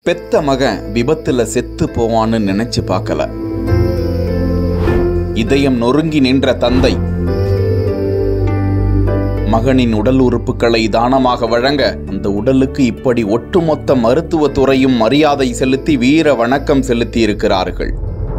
பெத்த மகன் விபத்துல செத்து போவான்னு நினைச்சு பார்க்கல இதயம் நொறுங்கி நின்ற தந்தை மகனின் உடல் உறுப்புகளை தானமாக வழங்க அந்த உடலுக்கு இப்படி ஒட்டுமொத்த மருத்துவ துறையும் மரியாதை செலுத்தி வீர வணக்கம் செலுத்தி இருக்கிறார்கள்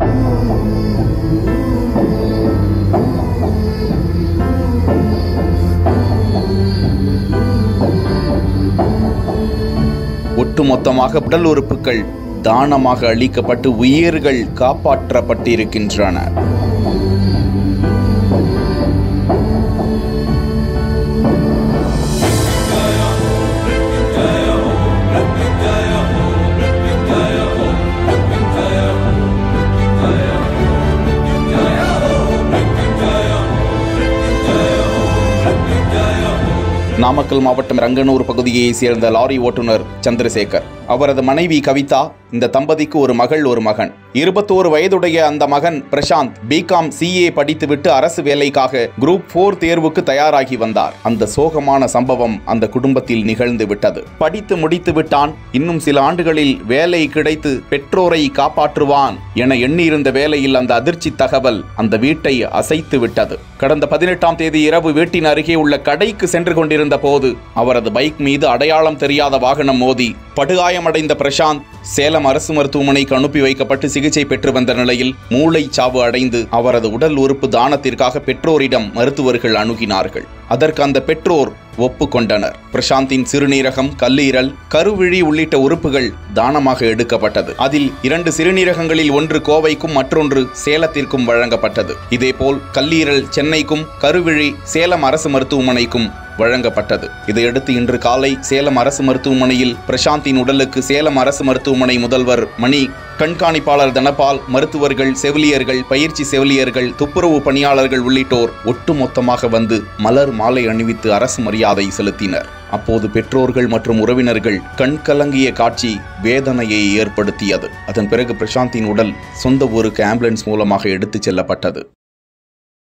ஒட்டுமொத்தமாக உடல் உறுப்புகள் தானமாக அளிக்கப்பட்டு உயிர்கள் காப்பாற்றப்பட்டிருக்கின்றன நாமக்கல் மாவட்டம் ரங்கனூர் பகுதியைச் சேர்ந்த லாரி ஓட்டுநர் சந்திரசேகர் அவரது மனைவி கவிதா இந்த தம்பதிக்கு ஒரு மகள் ஒரு மகன் இருபத்தோரு வயதுடைய அந்த மகன் பிரசாந்த் பிகாம் சிஏ படித்துவிட்டு அரசு வேலைக்காக குரூப் போர் தேர்வுக்கு தயாராகி வந்தார் அந்த சோகமான சம்பவம் அந்த குடும்பத்தில் நிகழ்ந்து விட்டது படித்து முடித்து விட்டான் இன்னும் சில ஆண்டுகளில் வேலை கிடைத்து பெற்றோரை காப்பாற்றுவான் என எண்ணியிருந்த வேலையில் அந்த அதிர்ச்சி தகவல் அந்த வீட்டை அசைத்து விட்டது கடந்த பதினெட்டாம் தேதி இரவு வீட்டின் அருகே உள்ள கடைக்கு சென்று கொண்டிருந்த போது அவரது பைக் மீது அடையாளம் தெரியாத வாகனம் மோதி படுகாயமடைந்த பிரசாந்த் சேலம் அரசு மருத்துவமனைக்கு அனுப்பி வைக்கப்பட்டு சிகிச்சை பெற்று வந்த நிலையில் மூளை சாவு அடைந்து அவரது உடல் உறுப்பு தானத்திற்காக பெற்றோரிடம் மருத்துவர்கள் அணுகினார்கள் அதற்கு அந்த பெற்றோர் ஒப்புக்கொண்டனர் பிரசாந்தின் சிறுநீரகம் கல்லீரல் கருவிழி உள்ளிட்ட உறுப்புகள் தானமாக எடுக்கப்பட்டது அதில் இரண்டு சிறுநீரகங்களில் ஒன்று கோவைக்கும் மற்றொன்று சேலத்திற்கும் வழங்கப்பட்டது இதேபோல் கல்லீரல் சென்னைக்கும் கருவிழி சேலம் அரசு மருத்துவமனைக்கும் வழங்கப்பட்டது இதையடுத்து இன்று காலை சேலம் அரசு மருத்துவமனையில் பிரசாந்தின் உடலுக்கு சேலம் அரசு மருத்துவமனை முதல்வர் மணி கண்காணிப்பாளர் தனபால் மருத்துவர்கள் செவிலியர்கள் பயிற்சி செவிலியர்கள் துப்புரவு பணியாளர்கள் உள்ளிட்டோர் ஒட்டுமொத்தமாக வந்து மலர் மாலை அணிவித்து அரசு மரியாதை செலுத்தினர் அப்போது பெற்றோர்கள் மற்றும் உறவினர்கள் கண் கலங்கிய காட்சி வேதனையை ஏற்படுத்தியது அதன் பிறகு பிரசாந்தின் உடல் சொந்த ஊருக்கு ஆம்புலன்ஸ் மூலமாக எடுத்துச் செல்லப்பட்டது